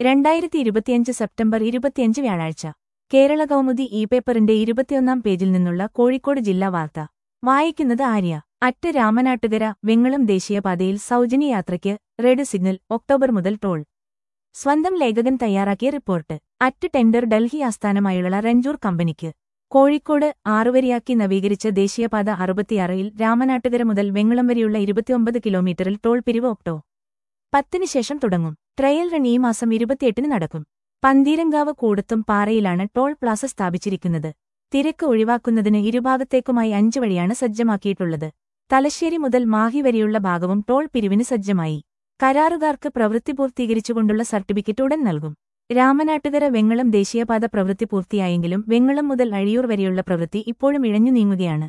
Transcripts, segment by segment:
രണ്ടായിരത്തി ഇരുപത്തിയഞ്ച് സെപ്റ്റംബർ ഇരുപത്തിയഞ്ച് വ്യാഴാഴ്ച കേരള കൗമുദി ഇ പേപ്പറിന്റെ ഇരുപത്തിയൊന്നാം പേജിൽ നിന്നുള്ള കോഴിക്കോട് ജില്ലാ വാർത്ത വായിക്കുന്നത് ആര്യ അറ്റ് രാമനാട്ടുകര വെങ്ങളം ദേശീയപാതയിൽ സൗജന്യ യാത്രയ്ക്ക് റെഡ് സിഗ്നൽ ഒക്ടോബർ മുതൽ ടോൾ സ്വന്തം ലേഖകൻ തയ്യാറാക്കിയ റിപ്പോർട്ട് അറ്റ് ടെൻഡർ ഡൽഹി ആസ്ഥാനമായുള്ള റെഞ്ചൂർ കമ്പനിക്ക് കോഴിക്കോട് ആറുവരിയാക്കി നവീകരിച്ച ദേശീയപാത അറുപത്തിയാറിൽ രാമനാട്ടുകര മുതൽ വെങ്ങളം വരെയുള്ള ഇരുപത്തിയൊമ്പത് കിലോമീറ്ററിൽ ടോൾ പിരിവ് ഒക്ടോ പത്തിന് ശേഷം തുടങ്ങും ട്രയൽ റൺ ഈ മാസം ഇരുപത്തിയെട്ടിന് നടക്കും പന്തീരങ്കാവ് കൂടത്തും പാറയിലാണ് ടോൾ പ്ലാസ സ്ഥാപിച്ചിരിക്കുന്നത് തിരക്ക് ഒഴിവാക്കുന്നതിന് ഇരുഭാഗത്തേക്കുമായി അഞ്ചു വഴിയാണ് സജ്ജമാക്കിയിട്ടുള്ളത് തലശ്ശേരി മുതൽ മാഹി വരെയുള്ള ഭാഗവും ടോൾ പിരിവിന് സജ്ജമായി കരാറുകാർക്ക് പ്രവൃത്തി പൂർത്തീകരിച്ചുകൊണ്ടുള്ള സർട്ടിഫിക്കറ്റ് ഉടൻ നൽകും രാമനാട്ടുകര വെങ്ങളം ദേശീയപാത പ്രവൃത്തി പൂർത്തിയായെങ്കിലും വെങ്ങളം മുതൽ അഴിയൂർ വരെയുള്ള പ്രവൃത്തി ഇപ്പോഴും ഇഴഞ്ഞു നീങ്ങുകയാണ്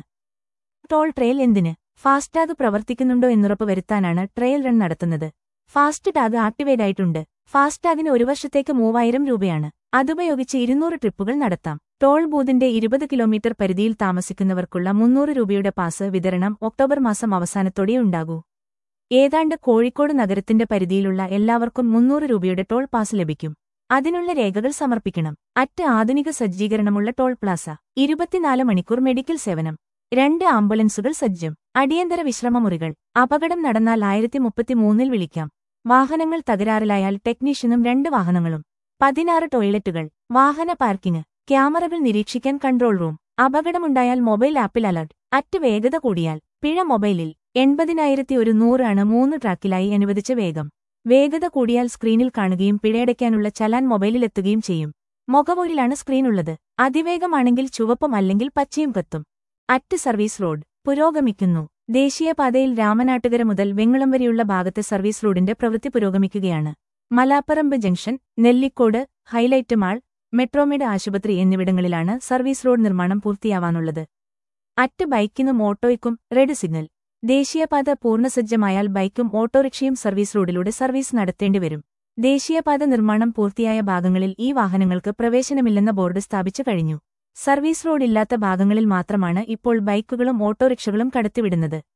ടോൾ ട്രയൽ എന്തിന് ഫാസ്ടാഗ് പ്രവർത്തിക്കുന്നുണ്ടോ എന്നുറപ്പ് വരുത്താനാണ് ട്രയൽ റൺ നടത്തുന്നത് ഫാസ്റ്റ് ടാഗ് ആക്ടിവേറ്റ് ആയിട്ടുണ്ട് ഫാസ്ടാഗിന് ഒരു വർഷത്തേക്ക് മൂവായിരം രൂപയാണ് അതുപയോഗിച്ച് ഇരുന്നൂറ് ട്രിപ്പുകൾ നടത്താം ടോൾ ബൂത്തിന്റെ ഇരുപത് കിലോമീറ്റർ പരിധിയിൽ താമസിക്കുന്നവർക്കുള്ള മുന്നൂറ് രൂപയുടെ പാസ് വിതരണം ഒക്ടോബർ മാസം അവസാനത്തോടെ ഉണ്ടാകൂ ഏതാണ്ട് കോഴിക്കോട് നഗരത്തിന്റെ പരിധിയിലുള്ള എല്ലാവർക്കും മുന്നൂറ് രൂപയുടെ ടോൾ പാസ് ലഭിക്കും അതിനുള്ള രേഖകൾ സമർപ്പിക്കണം അറ്റ് ആധുനിക സജ്ജീകരണമുള്ള ടോൾ പ്ലാസ ഇരുപത്തിനാല് മണിക്കൂർ മെഡിക്കൽ സേവനം രണ്ട് ആംബുലൻസുകൾ സജ്ജം അടിയന്തര വിശ്രമമുറികൾ അപകടം നടന്നാൽ ആയിരത്തി മുപ്പത്തിമൂന്നിൽ വിളിക്കാം വാഹനങ്ങൾ തകരാറിലായാൽ ടെക്നീഷ്യനും രണ്ട് വാഹനങ്ങളും പതിനാറ് ടോയ്ലറ്റുകൾ വാഹന പാർക്കിംഗ് ക്യാമറകൾ നിരീക്ഷിക്കാൻ കൺട്രോൾ റൂം അപകടമുണ്ടായാൽ മൊബൈൽ ആപ്പിൽ അലർട്ട് അറ്റ് വേഗത കൂടിയാൽ പിഴ മൊബൈലിൽ എൺപതിനായിരത്തി ഒരു നൂറാണ് മൂന്ന് ട്രാക്കിലായി അനുവദിച്ച വേഗം വേഗത കൂടിയാൽ സ്ക്രീനിൽ കാണുകയും പിഴയടയ്ക്കാനുള്ള ചലാൻ മൊബൈലിലെത്തുകയും ചെയ്യും മുഖവൂരിലാണ് സ്ക്രീനുള്ളത് അതിവേഗമാണെങ്കിൽ ചുവപ്പും അല്ലെങ്കിൽ പച്ചയും കത്തും അറ്റ് സർവീസ് റോഡ് പുരോഗമിക്കുന്നു ദേശീയപാതയിൽ രാമനാട്ടുകര മുതൽ വെങ്ങളം വരെയുള്ള ഭാഗത്തെ സർവീസ് റോഡിന്റെ പ്രവൃത്തി പുരോഗമിക്കുകയാണ് Malaparamba junction Nellikode highlight mall Metromed ആശുപത്രി എന്നിവിടങ്ങളിലാണ് സർവീസ് റോഡ് നിർമ്മാണം പൂർത്തിയാവാനുള്ളത് അറ്റ് ബൈക്കിനും ഓട്ടോയ്ക്കും റെഡ് സിഗ്നൽ ദേശീയപാത പൂർണ്ണസജ്ജമായാൽ ബൈക്കും ഓട്ടോറിക്ഷയും സർവീസ് റോഡിലൂടെ സർവീസ് നടത്തേണ്ടിവരും ദേശീയപാത നിർമ്മാണം പൂർത്തിയായ ഭാഗങ്ങളിൽ ഈ വാഹനങ്ങൾക്ക് പ്രവേശനമില്ലെന്ന ബോർഡ് സ്ഥാപിച്ചു കഴിഞ്ഞു സർവീസ് റോഡില്ലാത്ത ഭാഗങ്ങളിൽ മാത്രമാണ് ഇപ്പോൾ ബൈക്കുകളും ഓട്ടോറിക്ഷകളും കടത്തിവിടുന്നത്